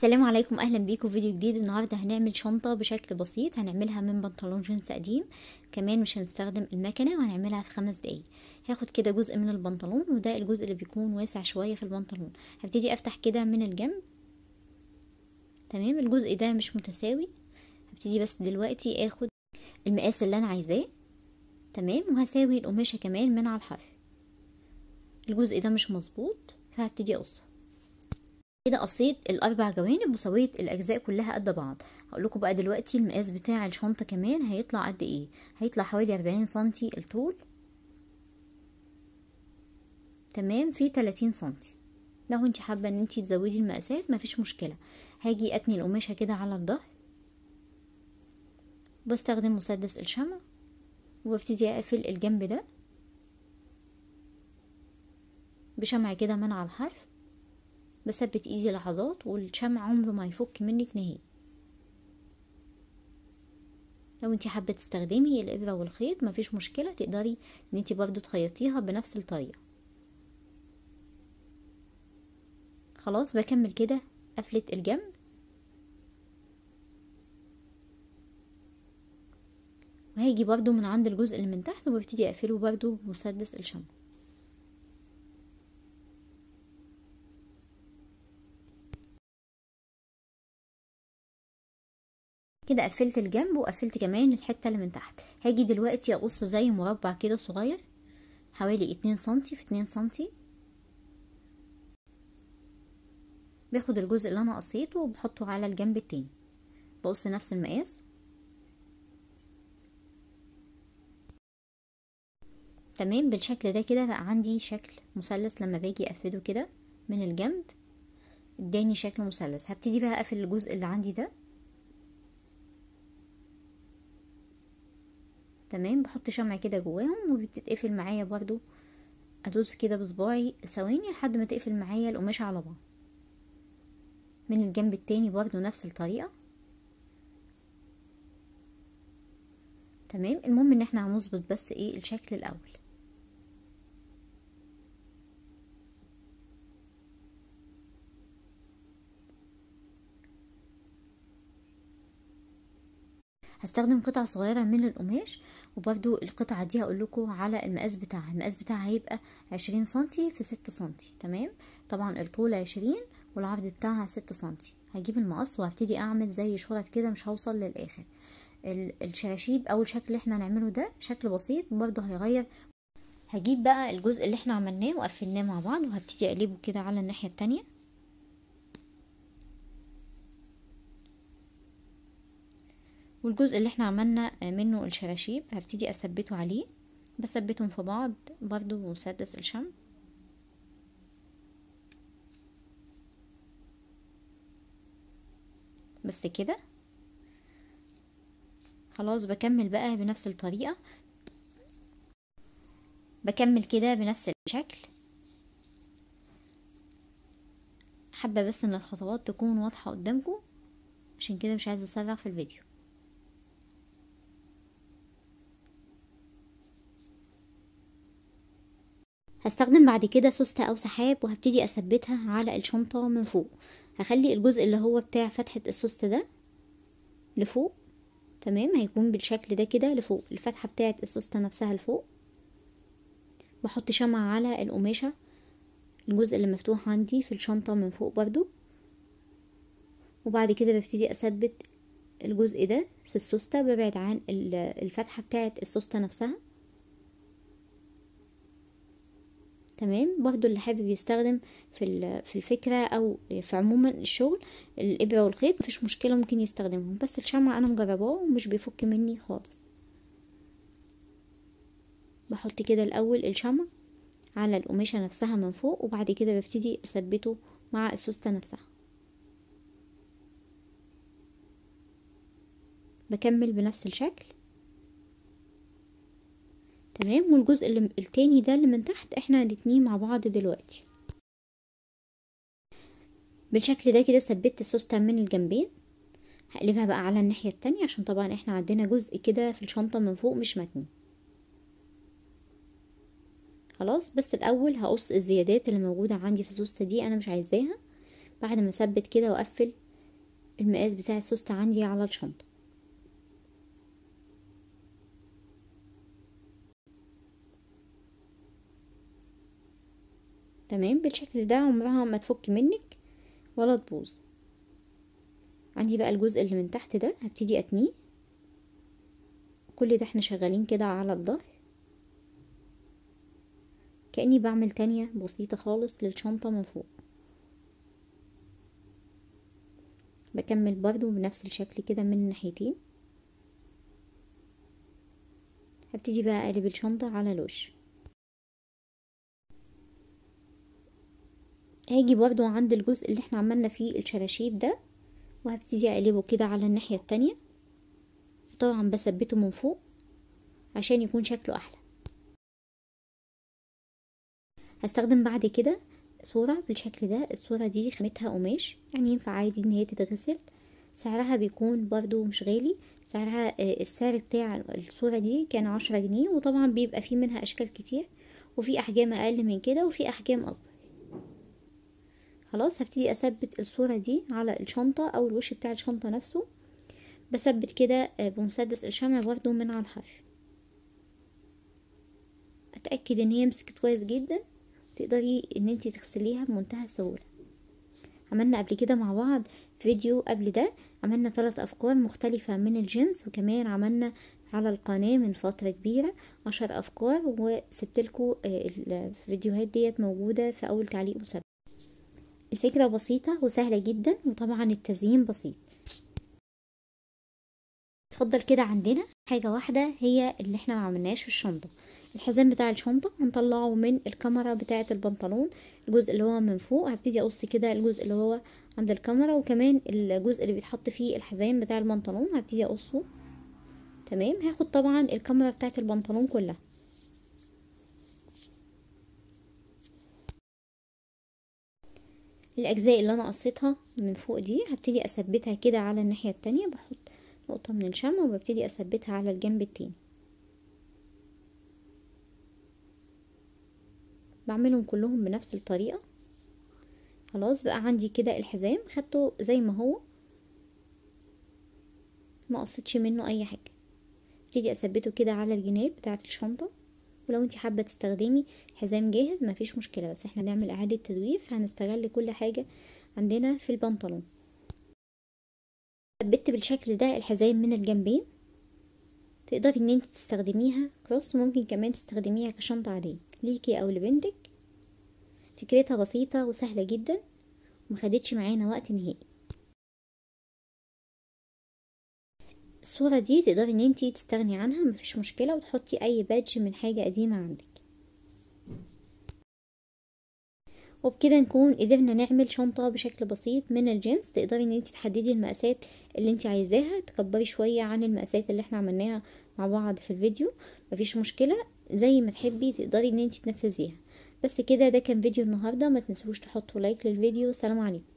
السلام عليكم اهلا بيكم فيديو جديد النهارده هنعمل شنطه بشكل بسيط هنعملها من بنطلون جينز قديم كمان مش هنستخدم المكنه وهنعملها في خمس دقايق هاخد كده جزء من البنطلون وده الجزء اللي بيكون واسع شويه في البنطلون هبتدي افتح كده من الجنب تمام الجزء ده مش متساوي هبتدي بس دلوقتي اخد المقاس اللي انا عايزاه تمام وهساوي القماشه كمان من على الحرف الجزء ده مش مظبوط فهبتدي اقصه كده قصيت الاربع جوانب وسويت الاجزاء كلها قد بعض هقول لكم بقى دلوقتي المقاس بتاع الشنطه كمان هيطلع قد ايه هيطلع حوالي 40 سنتي الطول تمام في 30 سنتي لو انت حابه ان انت تزودي المقاسات مفيش مشكله هاجي اتني القماشه كده على الظهر بستخدم مسدس الشمع وببتدي اقفل الجنب ده بشمع كده من على الحرف بثبت ايدي لحظات والشمع عمره ما يفك منك نهائي لو انت حابه تستخدمي الابره والخيط مفيش مشكله تقدري ان انت برضو تخيطيها بنفس الطريقه خلاص بكمل كده قفله الجنب وهيجي برضو من عند الجزء اللي من تحت وببتدي اقفله برضو بمسدس الشمع كده قفلت الجنب وقفلت كمان الحته اللي من تحت هاجي دلوقتي اقص زي مربع كده صغير حوالي اتنين سنتي في اتنين سنتي باخد الجزء اللي انا قصيته وبحطه على الجنب التاني بقص نفس المقاس تمام بالشكل ده كده بقى عندي شكل مثلث لما باجي اقفله كده من الجنب اداني شكل مثلث هبتدي بقى اقفل الجزء اللي عندي ده تمام بحط شمع كده جواهم وبتتقفل معايا برضو ادوس كده بصباعي ثواني لحد ما تقفل معايا القماشة على بعض من الجنب التاني برضو نفس الطريقة تمام المهم ان احنا هنظبط بس ايه الشكل الاول هستخدم قطعة صغيرة من القماش وبرده القطعة دي هقول لكم على المقاس بتاعها المقاس بتاعها هيبقى عشرين سنتي في ستة سنتي تمام طبعا الطول عشرين والعرض بتاعها ستة سنتي هجيب المقص وهبتدي اعمل زي شرط كده مش هوصل للاخر الشراشيب او الشكل اللي احنا هنعمله ده شكل بسيط برضه هيغير هجيب بقى الجزء اللي احنا عملناه وقفلناه مع بعض وهبتدي اقلبه كده على الناحية التانية والجزء اللي احنا عملنا منه الشراشيب هبتدي اثبته عليه بثبتهم في بعض برضو بمسدس الشمع بس كده خلاص بكمل بقى بنفس الطريقة بكمل كده بنفس الشكل حابة بس ان الخطوات تكون واضحة قدامكم عشان كده مش عايزة اسرع في الفيديو هستخدم بعد كده سوستة او سحاب وهبتدي اثبتها على الشنطة من فوق هخلي الجزء اللي هو بتاع فتحة السوستة ده لفوق تمام هيكون بالشكل ده كده لفوق الفتحة بتاعة السوستة نفسها لفوق بحط شمع على القماشة الجزء اللي مفتوح عندي في الشنطة من فوق برضو وبعد كده ببتدي اثبت الجزء ده في السوستة ببعد عن الفتحة بتاعة السوستة نفسها تمام برضو اللي حابب يستخدم في في الفكرة او في عموما الشغل الابرة والخيط مفيش مشكلة ممكن يستخدمهم بس الشمع انا مجرباه ومش بيفك مني خالص بحط كده الاول الشمع على القماشة نفسها من فوق وبعد كده ببتدي اثبته مع السوستة نفسها بكمل بنفس الشكل تمام والجزء اللي التاني ده اللي من تحت احنا الاتنين مع بعض دلوقتي بالشكل ده كده ثبت السوستة من الجنبين هقلبها بقى على الناحية التانية عشان طبعا احنا عندنا جزء كده في الشنطة من فوق مش متني خلاص بس الاول هقص الزيادات اللي موجودة عندي في السوستة دي انا مش عايزاها بعد ما اثبت كده واقفل المقاس بتاع السوستة عندي على الشنطة تمام بالشكل ده عمرها ما تفك منك ولا تبوظ عندي بقى الجزء اللي من تحت ده هبتدي اتنيه كل ده احنا شغالين كده على الظهر كأني بعمل تانية بسيطة خالص للشنطة من فوق بكمل برضو بنفس الشكل كده من الناحيتين هبتدي بقى اقلب الشنطة على الوش هاجي برضو عند الجزء اللي احنا عملنا فيه الشراشيب ده وهبتدي اقلبه كده على الناحية التانية طبعا بثبته من فوق عشان يكون شكله احلى هستخدم بعد كده صورة بالشكل ده الصورة دي خامتها قماش يعني ينفع عادي ان هي تتغسل سعرها بيكون برضو مش غالي سعرها السعر بتاع الصورة دي كان عشرة جنيه وطبعا بيبقى فيه منها اشكال كتير وفي احجام اقل من كده وفي احجام اكبر خلاص هبتدي اثبت الصورة دي على الشنطة او الوش بتاع الشنطة نفسه بثبت كده بمسدس الشمع برضو من على الحرف اتأكد ان هي مسكت كويس جدا تقدري ان انتي تغسليها بمنتهى السهولة عملنا قبل كده مع بعض فيديو قبل ده عملنا ثلاث افكار مختلفة من الجنس وكمان عملنا على القناة من فترة كبيرة عشر افكار وسبتلكوا الفيديوهات ديت موجودة في اول تعليق مسبب الفكرة بسيطة وسهلة جدا وطبعا التزيين بسيط اتفضل كده عندنا حاجة واحدة هي اللي احنا معملناش في الشنطة الحزام بتاع الشنطة هنطلعه من الكاميرا بتاعة البنطلون الجزء اللي هو من فوق هبتدي اقص كده الجزء اللي هو عند الكاميرا وكمان الجزء اللي بيتحط فيه الحزام بتاع البنطلون هبتدي اقصه تمام هاخد طبعا الكاميرا بتاعة البنطلون كلها الاجزاء اللي انا قصيتها من فوق دي هبتدي اثبتها كده على الناحية التانية بحط نقطة من الشمع وببتدي اثبتها على الجنب التاني بعملهم كلهم بنفس الطريقة خلاص بقى عندي كده الحزام خدته زي ما هو ما قصيتش منه اي حاجة ابتدي اثبته كده على الجناب بتاعة الشنطة ولو انت حابة تستخدمي حزام جاهز مفيش مشكلة بس احنا نعمل اعادة تدوير فهنستغل كل حاجة عندنا في البنطلون ثبت بالشكل ده الحزام من الجنبين تقدري ان انت تستخدميها كروس ممكن كمان تستخدميها كشنطة عادية ليكي او لبنتك فكرتها بسيطة وسهلة جدا ومخدتش معانا وقت نهائي الصورة دي تقدري ان انتي تستغني عنها مفيش مشكلة وتحطي اي بادج من حاجة قديمة عندك وبكده نكون قدرنا نعمل شنطة بشكل بسيط من الجنس تقدري ان انتي تحددي المقاسات اللي انتي عايزاها تكبري شوية عن المقاسات اللي احنا عملناها مع بعض في الفيديو مفيش مشكلة زي ما تحبي تقدري ان انتي تنفذيها بس كده ده كان فيديو النهاردة ما تنسوش تحطوا لايك للفيديو سلام عليكم